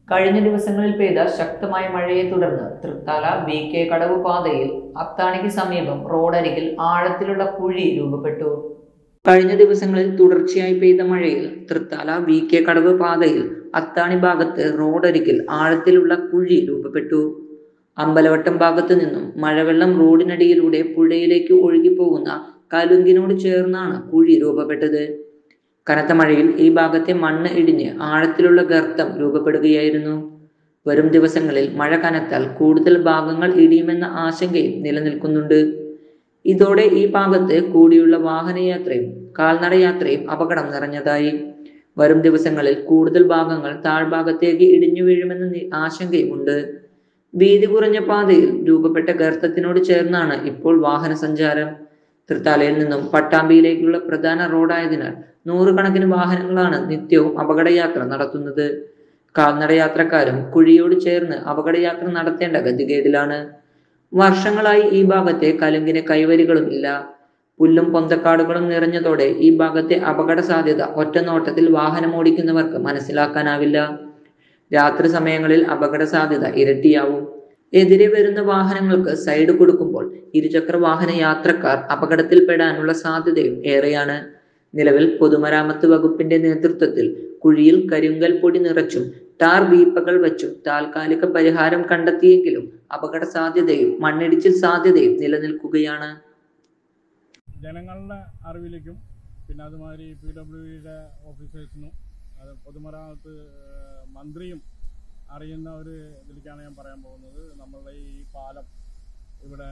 കഴിഞ്ഞ ദിവസങ്ങളിൽ പെയ്ത ശക്തമായ മഴയെ തുടർന്ന് തൃത്താല വി കെ കടവ് പാതയിൽ അത്താണിക്ക് സമീപം റോഡരികിൽ ആഴത്തിലുള്ള കുഴി രൂപപ്പെട്ടു കഴിഞ്ഞ ദിവസങ്ങളിൽ തുടർച്ചയായി പെയ്ത മഴയിൽ തൃത്താല വി കെ കടവ് പാതയിൽ അത്താണി ഭാഗത്ത് റോഡരികിൽ ആഴത്തിലുള്ള കുഴി രൂപപ്പെട്ടു അമ്പലവട്ടം ഭാഗത്തു നിന്നും മഴവെള്ളം റോഡിനടിയിലൂടെ പുഴയിലേക്ക് ഒഴുകിപ്പോകുന്ന കലുങ്കിനോട് ചേർന്നാണ് കുഴി രൂപപ്പെട്ടത് കനത്ത മഴയിൽ ഈ ഭാഗത്തെ മണ്ണ് ഇടിഞ്ഞ് ആഴത്തിലുള്ള ഗർത്തം രൂപപ്പെടുകയായിരുന്നു വരും ദിവസങ്ങളിൽ മഴ കനത്താൽ കൂടുതൽ ഭാഗങ്ങൾ ഇടിയുമെന്ന ആശങ്കയും നിലനിൽക്കുന്നുണ്ട് ഇതോടെ ഈ ഭാഗത്ത് കൂടിയുള്ള വാഹനയാത്രയും കാൽനടയാത്രയും അപകടം നിറഞ്ഞതായി വരും ദിവസങ്ങളിൽ കൂടുതൽ ഭാഗങ്ങൾ താഴ്ഭാഗത്തേക്ക് ഇടിഞ്ഞു വീഴുമെന്ന നി- ആശങ്കയുമുണ്ട് വീതി കുറഞ്ഞ പാതയിൽ രൂപപ്പെട്ട ഗർത്തത്തിനോട് ചേർന്നാണ് ഇപ്പോൾ വാഹന സഞ്ചാരം തൃത്താലയിൽ നിന്നും പട്ടാമ്പിയിലേക്കുള്ള പ്രധാന റോഡായതിനാൽ നൂറുകണക്കിന് വാഹനങ്ങളാണ് നിത്യവും അപകടയാത്ര നടത്തുന്നത് കാൽനടയാത്രക്കാരും കുഴിയോട് ചേർന്ന് അപകടയാത്ര നടത്തേണ്ട ഗതികേടിലാണ് വർഷങ്ങളായി ഈ ഭാഗത്തെ കലുങ്കിന് കൈവരികളും ഇല്ല പുല്ലും പൊന്തക്കാടുകളും നിറഞ്ഞതോടെ ഈ ഭാഗത്തെ അപകട സാധ്യത ഒറ്റനോട്ടത്തിൽ വാഹനമോടിക്കുന്നവർക്ക് മനസ്സിലാക്കാനാവില്ല രാത്രി സമയങ്ങളിൽ അപകട സാധ്യത ഇരട്ടിയാവും എതിരെ വരുന്ന വാഹനങ്ങൾക്ക് സൈഡ് കൊടുക്കുമ്പോൾ ഇരുചക്ര വാഹന യാത്രക്കാർ അപകടത്തിൽപ്പെടാനുള്ള സാധ്യതയും ഏറെയാണ് നിലവിൽ പൊതുമരാമത്ത് വകുപ്പിന്റെ നേതൃത്വത്തിൽ കുഴിയിൽ കരിങ്കൽ പൊടി നിറച്ചും ടാർ വീപ്പകൾ വെച്ചും താൽക്കാലിക പരിഹാരം കണ്ടെത്തിയെങ്കിലും അപകട സാധ്യതയും മണ്ണിടിച്ചിൽ സാധ്യതയും നിലനിൽക്കുകയാണ് ജനങ്ങളുടെ അറിവിലേക്കും പിന്നെ അതുമാതിരി പി ഡബ്ല്യു ഡിയുടെ ഓഫീസേഴ്സിനും അത് പൊതുമരാമത്ത് ഏഹ്, മന്ത്രിയും അറിയുന്ന ഒരു ഇതിലേക്കാണ് ഞാൻ പറയാൻ പോകുന്നത് നമ്മളുടെ ഈ പാലം ഇവിടെ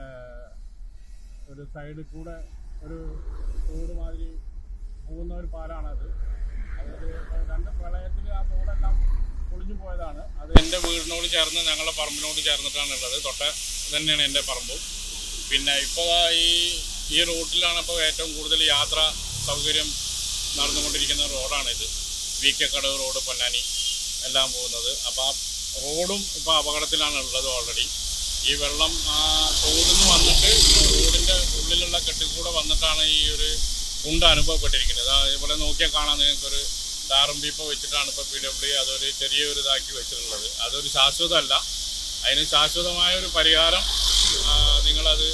ഒരു സൈഡിൽ കൂടെ ഒരു തോട് മാതിരി പോകുന്ന ഒരു പാലമാണത് അതൊരു രണ്ട് പ്രളയത്തിൽ ആ തോടെല്ലാം പൊളിഞ്ഞു പോയതാണ് അത് എൻ്റെ വീടിനോട് ചേർന്ന് ഞങ്ങളുടെ പറമ്പിനോട് ചേർന്നിട്ടാണ് ഉള്ളത് തൊട്ട തന്നെയാണ് എൻ്റെ പറമ്പും പിന്നെ ഇപ്പോൾ ഈ ഈ റൂട്ടിലാണ് ഇപ്പോൾ ഏറ്റവും കൂടുതൽ യാത്ര സൗകര്യം നടന്നുകൊണ്ടിരിക്കുന്ന റോഡാണിത് V K Kadavu road Ponnani എല്ലാം പോകുന്നത് അപ്പോൾ ആ റോഡും ഇപ്പോൾ അപകടത്തിലാണ് ഉള്ളത് ഓൾറെഡി ഈ വെള്ളം ആ തോടിൽ നിന്ന് വന്നിട്ട് റോഡിൻ്റെ ഉള്ളിലുള്ള കെട്ടിക്കൂടെ വന്നിട്ടാണ് ഈ ഒരു കുണ്ട അനുഭവപ്പെട്ടിരിക്കുന്നത് ആ ഇവിടെ നോക്കിയാൽ കാണാൻ നിങ്ങൾക്കൊരു ടാറും ബീപ്പ വെച്ചിട്ടാണ് ഇപ്പോൾ പി ഡബ്ല്യു അതൊരു ചെറിയൊരു ഇതാക്കി വെച്ചിട്ടുള്ളത് അതൊരു ശാശ്വതമല്ല അതിന് ശാശ്വതമായ ഒരു പരിഹാരം ആ, നിങ്ങളത്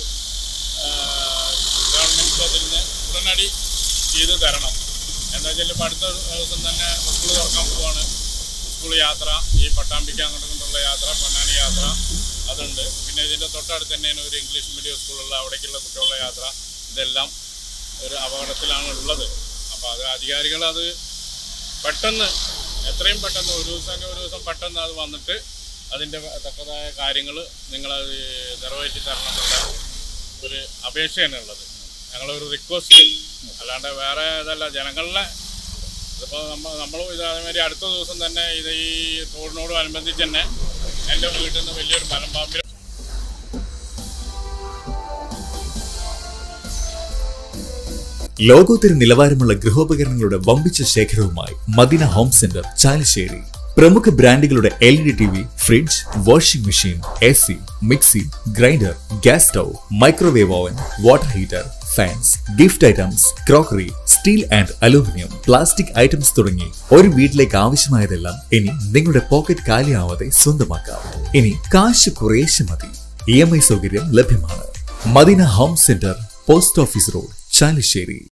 ഗവൺമെൻറ് അതിൽ നിന്ന് ഉടനടി ചെയ്ത് തരണം എന്താ വെച്ചാൽ ഇപ്പോൾ അടുത്ത ദിവസം തന്നെ സ്കൂൾ തുറക്കാൻ പോവാണ് സ്കൂൾ യാത്ര ഈ പട്ടാമ്പിക്ക് അങ്ങോട്ടും ഇങ്ങോട്ടുള്ള യാത്ര പൊന്നാനി യാത്ര അതുണ്ട് പിന്നെ ഇതിൻ്റെ തൊട്ടടുത്ത് തന്നെയാണ് ഒരു ഇംഗ്ലീഷ് മീഡിയം സ്കൂളുള്ള അവിടേക്കുള്ള കുട്ടികളുടെ യാത്ര ഇതെല്ലാം ഒരു അപകടത്തിലാണ് ഉള്ളത് അപ്പോൾ അത് അധികാരികൾ അത് പെട്ടെന്ന് എത്രയും പെട്ടെന്ന് ഒരു ദിവസം ഒരു ദിവസം പെട്ടെന്ന് അത് വന്നിട്ട് അതിൻ്റെ തക്കതായ കാര്യങ്ങൾ നിങ്ങളത് നിറവേറ്റി തരണം എന്നുള്ള ഒരു അപേക്ഷയാണ് ഉള്ളത് ഞങ്ങളൊരു റിക്വസ്റ്റ് അല്ലാണ്ട് വേറെ ഇതല്ല ജനങ്ങളുടെ ഇതിപ്പോൾ നമ്മൾ നമ്മൾ ഇത് അതേമാതിരി അടുത്ത ദിവസം തന്നെ ഇത് ഈ തോടിനോട് അനുബന്ധിച്ച് തന്നെ എൻ്റെ വീട്ടിൽ നിന്ന് വലിയൊരു മലമ്പാമ്പിൽ ലോകോത്തര നിലവാരമുള്ള ഗൃഹോപകരണങ്ങളുടെ വമ്പിച്ച ശേഖരവുമായി മദിന ഹോം സെന്റർ ചാലിശ്ശേരി പ്രമുഖ ബ്രാൻഡുകളുടെ L E D T V fridge washing machine A C mixie grinder gas stove microwave oven water heater fans gift items crockery steel and aluminium plastic items തുടങ്ങി ഒരു വീട്ടിലേക്ക് ആവശ്യമായതെല്ലാം ഇനി നിങ്ങളുടെ പോക്കറ്റ് കാലിയാവാതെ സ്വന്തമാക്കാം ഇനി കാശ് കുറേശ്ശെ മതി ഇ എം ഐ സൗകര്യം ലഭ്യമാണ് Madina home centre post office road Chalissery